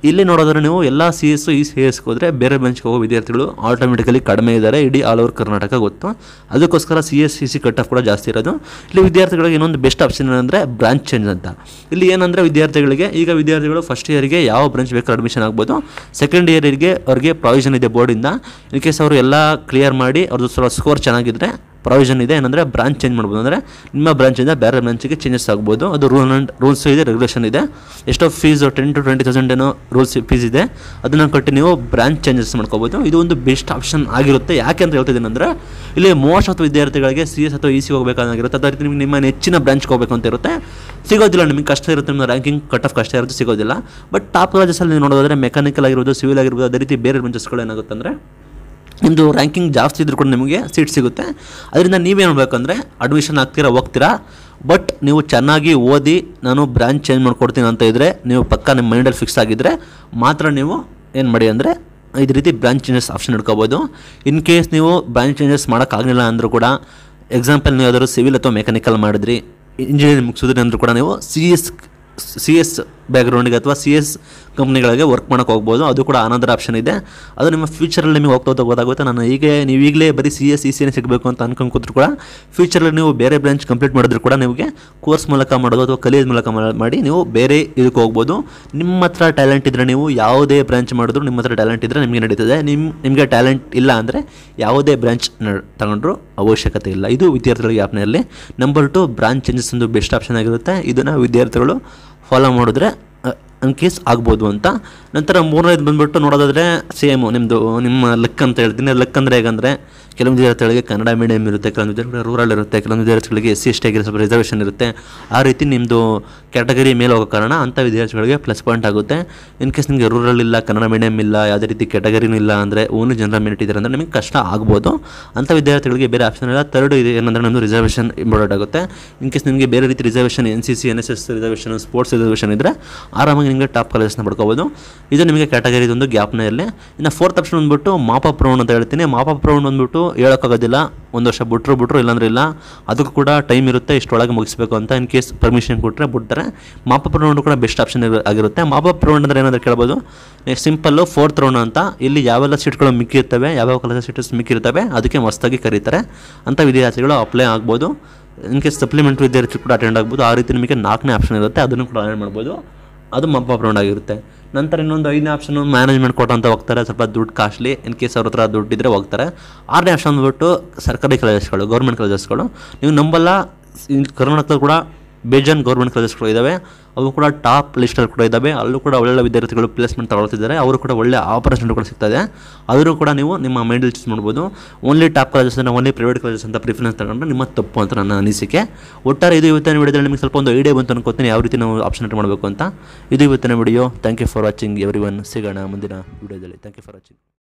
ಇಲ್ಲಿ ನೋಡೋದ್ರೆ ನೀವು ಎಲ್ಲ ಸಿ ಎಸ್ ಈ ಸಿ ಎಸ್ಗೆ ಹೋದರೆ ಬೇರೆ ಬೆಂಚ್ಗೆ ಹೋಗೋ ವಿದ್ಯಾರ್ಥಿಗಳು ಆಟೋಮೆಟಿಕಲಿ ಕಡಿಮೆ ಇದ್ದಾರೆ ಇಡೀ ಆಲ್ ಓವರ್ ಕರ್ನಾಟಕ ಗೊತ್ತು ಅದಕ್ಕೋಸ್ಕರ C S C C cut off ಕೂಡ ಜಾಸ್ತಿ ಇರೋದು ಇಲ್ಲಿ ವಿದ್ಯಾರ್ಥಿಗಳಿಗೆ ಇನ್ನೊಂದು ಬೆಸ್ಟ್ ಆಪ್ಷನ್ ಏನಂದರೆ ಬ್ರಾಂಚ್ ಚೇಂಜ್ ಅಂತ ಇಲ್ಲಿ ಏನಂದರೆ ವಿದ್ಯಾರ್ಥಿಗಳಿಗೆ ಈಗ ವಿದ್ಯಾರ್ಥಿಗಳು ಫಸ್ಟ್ ಇಯರ್ಗೆ ಯಾವ ಬ್ರಾಂಚ್ ಬೇಕಾದ್ರೂ ಅಡ್ಮಿಷನ್ ಆಗ್ಬೋದು ಸೆಕೆಂಡ್ ಇಯರಿಗೆ ಅವ್ರಿಗೆ ಪ್ರಾವಿಷನ್ ಇದೆ ಬೋರ್ಡಿಂದ ಇನ್ ಕೇಸ್ ಅವರು ಎಲ್ಲ ಕ್ಲಿಯರ್ ಮಾಡಿ ಅವ್ರದ್ದು ಸ್ವಲ್ಪ ಸ್ಕೋರ್ ಚೆನ್ನಾಗಿದ್ದರೆ ಪ್ರಾವಿಷನ್ ಇದೆ ಏನಂದರೆ ಬ್ರಾಂಚ್ ಚೇಂಜ್ ಮಾಡ್ಬೋದು ಅಂದರೆ ನಿಮ್ಮ ಬ್ರಾಂಚಿಂದ ಬೇರೆ ಬ್ರಾಂಚಿಗೆ ಚೇಂಜಸ್ ಆಗ್ಬೋದು ಅದು ರೂಲ್ ಆ್ಯಂಡ್ ರೂಲ್ಸ್ ಇದೆ ರೆಗ್ಯುಲೇಷನ್ ಇದೆ ಎಷ್ಟೋ fees ten to twenty thousand ಏನೋ ರೂಲ್ಸ್ ಫೀಸ್ ಇದೆ ಅದನ್ನು ಕಟ್ಟಿ ನೀವು ಬ್ರಾಂಚ್ ಚೇಂಜಸ್ ಮಾಡ್ಕೋಬೋದು ಇದು ಒಂದು ಬೆಸ್ಟ್ ಆಪ್ಷನ್ ಆಗಿರುತ್ತೆ ಯಾಕೆ ಅಂತ ಹೇಳ್ತಿದ್ದೀನಿ ಅಂದರೆ ಇಲ್ಲಿ ಮೋಸ್ಟ್ ಆಫ್ ವಿದ್ಯಾರ್ಥಿಗಳಿಗೆ ಸಿ ಎಸ್ ಅಥವಾ ಇ ಸಿ ಹೋಗಬೇಕಾಗಿರುತ್ತೆ ಅದೇ ರೀತಿ ನಿಮಗೆ ನಿಮ್ಮ ನೆಚ್ಚಿನ ಬ್ರಾಂಚ್ಗೆ ಹೋಗಬೇಕು ಅಂತ ಇರುತ್ತೆ ಸಿಗೋದಿಲ್ಲ ನಿಮಗೆ ಕಷ್ಟ ಇರುತ್ತೆ ನಿಮ್ಮ ರ್ಯಾಂಕಿಂಗ್ ಕಟ್ ಆಫ್ ಕಷ್ಟ ಇರುತ್ತೆ ಸಿಗೋದಿಲ್ಲ ಬಟ್ ಟಾಪ್ ಕಾಲೇಜಸಲ್ಲಿ ನೀವು ನೋಡೋದಾದ್ರೆ ಮೆಕ್ಯಾನಿಕಲ್ ಆಗಿರ್ಬೋದು ಸಿವಿಲ್ ಆಗಿರ್ಬೋದು ಅದೇ ರೀತಿ ಬೇರೆ ಬ್ರಾಂಚಸ್ಗಳು ಏನಾಗುತ್ತೆ ಅಂದರೆ ನಿಮ್ಮದು ರ್ಯಾಂಕಿಂಗ್ ಜಾಸ್ತಿ ಇದ್ರೂ ಕೂಡ ನಿಮಗೆ ಸೀಟ್ ಸಿಗುತ್ತೆ ಅದರಿಂದ ನೀವೇನು ಮಾಡಬೇಕಂದ್ರೆ ಅಡ್ಮಿಷನ್ ಆಗ್ತೀರಾ ಹೋಗ್ತೀರಾ ಬಟ್ ನೀವು ಚೆನ್ನಾಗಿ ಓದಿ ನಾನು ಬ್ರಾಂಚ್ ಚೇಂಜ್ ಮಾಡ್ಕೊಡ್ತೀನಿ ಅಂತ ಇದ್ದರೆ ನೀವು ಪಕ್ಕ ನಿಮ್ಮ ಮೈಂಡಲ್ಲಿ ಫಿಕ್ಸ್ ಆಗಿದ್ದರೆ ಮಾತ್ರ ನೀವು ಏನು ಮಾಡಿ ಅಂದರೆ ಇದೇ ರೀತಿ ಬ್ರಾಂಚ್ ಚೇಂಜಸ್ ಆಪ್ಷನ್ ಇಟ್ಕೋಬೋದು ಇನ್ ಕೇಸ್ ನೀವು ಬ್ರಾಂಚ್ ಚೇಂಜಸ್ ಮಾಡೋಕ್ಕಾಗಲಿಲ್ಲ ಅಂದರೂ ಕೂಡ ಎಕ್ಸಾಂಪಲ್ ನೀವು ಯಾವ್ದಾದ್ರು ಸಿವಿಲ್ ಅಥವಾ ಮೆಕ್ಯಾನಿಕಲ್ ಮಾಡಿದ್ರಿ ಇಂಜಿನಿಯರಿಂಗ್ ಮುಗಿಸಿದ್ರಿ ಅಂದರೂ ಕೂಡ ನೀವು ಸಿ ಎಸ್ ಸಿ ಎಸ್ ಬ್ಯಾಕ್ಗ್ರೌಂಡಿಗೆ ಅಥವಾ ಸಿ ಎಸ್ ಕಂಪ್ನಿಗಳಿಗೆ ವರ್ಕ್ ಮಾಡೋಕೆ ಹೋಗ್ಬೋದು ಅದು ಕೂಡ ಅನದರ್ ಆಪ್ಷನ್ ಇದೆ ಅದು ನಿಮ್ಮ ಫ್ಯೂಚರಲ್ಲಿ ನಿಮಗೆ ಹೋಗ್ತಾ ಹೋಗ್ತಾ ಗೊತ್ತಾಗುತ್ತೆ ನಾನು ಹೀಗೆ ನೀವು ಈಗಲೇ ಬರೀ ಸಿ ಎಸ್ ಸಿ ಸಿನೇ ಸಿಗಬೇಕು ಅಂತ ಅನ್ಕೊಂಡು ಕೂತ್ರು ಕೂಡ ಫ್ಯೂಚರಲ್ಲಿ ನೀವು ಬೇರೆ ಬ್ರಾಂಚ್ ಕಂಪ್ಲೀಟ್ ಮಾಡಿದ್ರು ಕೂಡ ನಿಮಗೆ ಕೋರ್ಸ್ ಮೂಲಕ ಮಾಡೋದು ಅಥವಾ ಕಲಿಯೋದ್ ಮೂಲಕ ಮಾ- ಮಾಡಿ ನೀವು ಬೇರೆ ಇದಕ್ಕೆ ಹೋಗ್ಬೋದು ನಿಮ್ಮ ಹತ್ರ ಟ್ಯಾಲೆಂಟ್ ಇದ್ದರೆ ನೀವು ಯಾವುದೇ ಬ್ರಾಂಚ್ ಮಾಡಿದ್ರು ನಿಮ್ಮ ಹತ್ರ ಟ್ಯಾಲೆಂಟ್ ಇದ್ದರೆ ನಿಮಗೆ ನಡೀತದೆ ನಿಮ್ಮ ನಿಮಗೆ ಟ್ಯಾಲೆಂಟ್ ಇಲ್ಲ ಅಂದರೆ ಯಾವುದೇ ಬ್ರಾಂಚ್ ತಗೊಂಡ್ರು ಅವಶ್ಯಕತೆ ಇಲ್ಲ ಇದು ವಿದ್ಯಾರ್ಥಿಗಳಿಗೆ ಆಪ್ನಲ್ಲಿ ನಂಬರ್ ಟು ಬ್ರಾಂಚ್ ಚೇಂಜಸ್ ಒಂದು ಬೆಸ್ಟ್ ಆಪ್ಷನ್ ಆಗಿರುತ್ತೆ ಇದನ್ನು ವಿದ್ಯಾರ್ಥಿಗಳು ಫಾಲೋ ಮಾಡಿದ್ರೆ ಇನ್ ಕೇಸ್ ಆಗ್ಬೋದು ಅಂತ ನಂತರ ಮೂರನೇದು ಬಂದ್ಬಿಟ್ಟು ನೋಡೋದಾದರೆ ಸೇಮು ನಿಮ್ಮದು ನಿಮ್ಮ ಲಕ್ ಅಂತ ಹೇಳ್ತೀನಿ ಲಕ್ ಅಂದರೆ ಹೇಗಂದರೆ ಕೆಲವೊಂದು ವಿದ್ಯಾರ್ಥಿಗಳಿಗೆ ಕನ್ನಡ ಮೀಡಿಯಮ್ ಇರುತ್ತೆ ಕೆಲವೊಂದು ವಿದ್ಯಾರ್ಥಿಗಳಿಗೆ ರೂರಲ್ ಇರುತ್ತೆ ಕೆಲವೊಂದು ವಿದ್ಯಾರ್ಥಿಗಳಿಗೆ ಎಸ್ ಸಿ ಎಸ್ ಟಿ ಆಗಿರೋ ಸ್ವಲ್ಪ ರಿಸರ್ವೇಷನ್ ಇರುತ್ತೆ ಆ ರೀತಿ ನಿಮ್ಮದು ಕ್ಯಾಟಗರಿ ಮೇಲೆ ಹೋಗೋ ಕಾರಣ ಅಂಥ ವಿದ್ಯಾರ್ಥಿಗಳಿಗೆ ಪ್ಲಸ್ ಪಾಯಿಂಟ್ ಆಗುತ್ತೆ ಇನ್ ಕೇಸ್ ನಿಮಗೆ ರೂರಲ್ ಇಲ್ಲ ಕನ್ನಡ ಮೀಡಿಯಮ್ ಇಲ್ಲ ಯಾವುದೇ ರೀತಿ ಕ್ಯಾಟಗರಿನೂ ಇಲ್ಲ ಅಂದರೆ ಓನ್ಲಿ ಜನರಲ್ ಮೆರಿಟ್ ಇದ್ದಾರೆ ಅಂದರೆ ನಿಮಗೆ ಕಷ್ಟ ಆಗ್ಬೋದು ಅಂಥ ವಿದ್ಯಾರ್ಥಿಗಳಿಗೆ ಬೇರೆ ಆಪ್ಷನ್ ಇಲ್ಲ ತರ್ಡ್ ಇದೆ ಏನಂದರೆ ನಮ್ಮದು ರಿಸರ್ವೇಷನ್ ಇಂಪಾರ್ಟೆಂಟ್ ಆಗುತ್ತೆ ಇನ್ ಕೇಸ್ ನಿಮಗೆ ಬೇರೆ ರೀತಿ reservation N C C N S S reservation sports reservation ಇದ್ದರೆ ಆರಾಮಾಗಿ ನಿಮಗೆ ಟಾಪ್ ಕಾಲೇಜಸ್ನ ಪಡ್ಕೋಬೋದು ಇದು ನಿಮಗೆ ಕ್ಯಾಟಗರಿ ಒಂದು ಗ್ಯಾಪ್ನ ಇರಲಿ ಇನ್ನು ಫೋರ್ತ್ ಆಪ್ಷನ್ ಬಂದ್ಬಿಟ್ಟು ಮಾಪಪ್ ರೌಂಡ್ ಅಂತ ಹೇಳ್ತೀನಿ ಮಾಪಪ್ ರೌಂಡ್ ಬಂದ್ಬಿಟ್ಟು ಹೇಳೋಕ್ಕಾಗೋದಿಲ್ಲ ಒಂದು ವರ್ಷ ಬಿಟ್ರು ಬಿಟ್ರು ಇಲ್ಲಾಂದ್ರೆ ಇಲ್ಲ ಅದಕ್ಕೂ ಕೂಡ ಟೈಮ್ ಇರುತ್ತೆ ಇಷ್ಟೊಳಗೆ ಮುಗಿಸ್ಬೇಕು ಅಂತ ಇನ್ ಕೇಸ್ ಪರ್ಮಿಷನ್ ಕೊಟ್ಟರೆ ಬಿಡ್ತಾರೆ ಮಾಪಪ್ ರೌಂಡ್ ಕೂಡ ಬೆಸ್ಟ್ ಆಪ್ಷನ್ ಆಗಿರುತ್ತೆ ಮಾಪಪ್ ರೌಂಡ್ ಅಂದರೆ ಏನಾದರೂ ಕೇಳ್ಬೋದು ನೆಕ್ಸ್ಟ್ ಸಿಂಪಲ್ಲು ಫೋರ್ತ್ ರೌಂಡ್ ಅಂತ ಇಲ್ಲಿ ಯಾವೆಲ್ಲ ಸೀಟ್ಗಳು ಮಿಕ್ಕಿರ್ತವೆ ಯಾವ್ಯಾವ ಕಾಲೇಜ್ ಸೀಟ್ಸ್ ಮಿಕ್ಕಿರ್ತವೆ ಅದಕ್ಕೆ ಮಸ್ತಾಗಿ ಕರೀತಾರೆ ಅಂಥ ವಿದ್ಯಾರ್ಥಿಗಳು ಅಪ್ಲೈ ಆಗ್ಬೋದು ಇನ್ ಕೇಸ್ ಸಪ್ಲಿಮೆಂಟ್ರಿ ವಿದ್ಯಾರ್ಥಿ ಕೂಡ ಅಟೆಂಡ್ ಆಗ್ಬೋದು ಆ ರೀತಿ ನಿಮಗೆ ನಾಲ್ಕನೇ ಆಪ್ಷನ್ ಇರುತ್ತೆ ಅದನ್ನು ಕೂಡ ಅಟೆಂಡ್ ಮಾಡ್ಬೋದು ಅದು ಮಪ್ಪ ರೌಂಡ್ ಆಗಿರುತ್ತೆ ನಂತರ ಇನ್ನೊಂದು ಐದನೇ ಆಪ್ಷನ್ ಮ್ಯಾನೇಜ್ಮೆಂಟ್ ಕೊಟ್ಟು ಅಂತ ಹೋಗ್ತಾರೆ ಸ್ವಲ್ಪ ದುಡ್ಡು ಕಾಸ್ಟ್ಲಿ ಇನ್ ಕೇಸ್ ಅವ್ರ ಹತ್ರ ದುಡ್ಡು ಇದ್ದರೆ ಹೋಗ್ತಾರೆ ಆರನೇ ಆಪ್ಷನ್ ಬಂದ್ಬಿಟ್ಟು ಸರ್ಕಾರಿ ಕಾಲೇಜಸ್ಗಳು ಗೌರ್ಮೆಂಟ್ ಕಾಲೇಜಸ್ಗಳು ನೀವು ನಂಬಲ್ಲ ಇಲ್ಲಿ ಕರ್ನಾಟಕದಲ್ಲಿ ಕೂಡ ಬೇಜಾನ್ ಗೌರ್ಮೆಂಟ್ ಕಾಲೇಜಸ್ಗಳು ಇದ್ದಾವೆ ಅವು ಕೂಡ ಟಾಪ್ ಲಿಸ್ಟಲ್ಲಿ ಕೂಡ ಇದ್ದಾವೆ ಅಲ್ಲೂ ಕೂಡ ಒಳ್ಳೆ ವಿದ್ಯಾರ್ಥಿಗಳು ಪ್ಲೇಸ್ಮೆಂಟ್ ತಗೊಳ್ತಿದ್ದಾರೆ ಅವರು ಕೂಡ ಒಳ್ಳೆ ಆಪರ್ಚುನಿಟಿ ಕೂಡ ಸಿಗ್ತದೆ ಆದರೂ ಕೂಡ ನೀವು ನಿಮ್ಮ ಮೈಂಡಲ್ಲಿ ಚೂಸ್ ಮಾಡ್ಬೋದು only top colleges only private colleges ಅಂತ ಪ್ರಿಫರೆನ್ಸ್ ತಗೊಂಡ್ರೆ ನಿಮ್ಮ ತಪ್ಪು ಅಂತ ನನ್ನ ಅನಿಸಿಕೆ ಒಟ್ಟಾರೆ ಇದು ಇವತ್ತಿನ ವಿಡಿಯೋದಲ್ಲಿ ನಿಮಗೆ ಸ್ವಲ್ಪ ಒಂದು ಐಡಿಯಾ ಬಂತು ಅನ್ಕೋತೀನಿ ಯಾವ ರೀತಿ ನಾವು ಆಪ್ಷನ್ ಮಾಡಬೇಕು ಅಂತ ಇದು ಇವತ್ತಿನ video thank you for watching everyone ಸಿಗೋಣ ಮುಂದಿನ ವಿಡಿಯೋದಲ್ಲಿ ಥ್ಯಾಂಕ್ ಯು ಫಾರ್ ವಾಚಿಂಗ್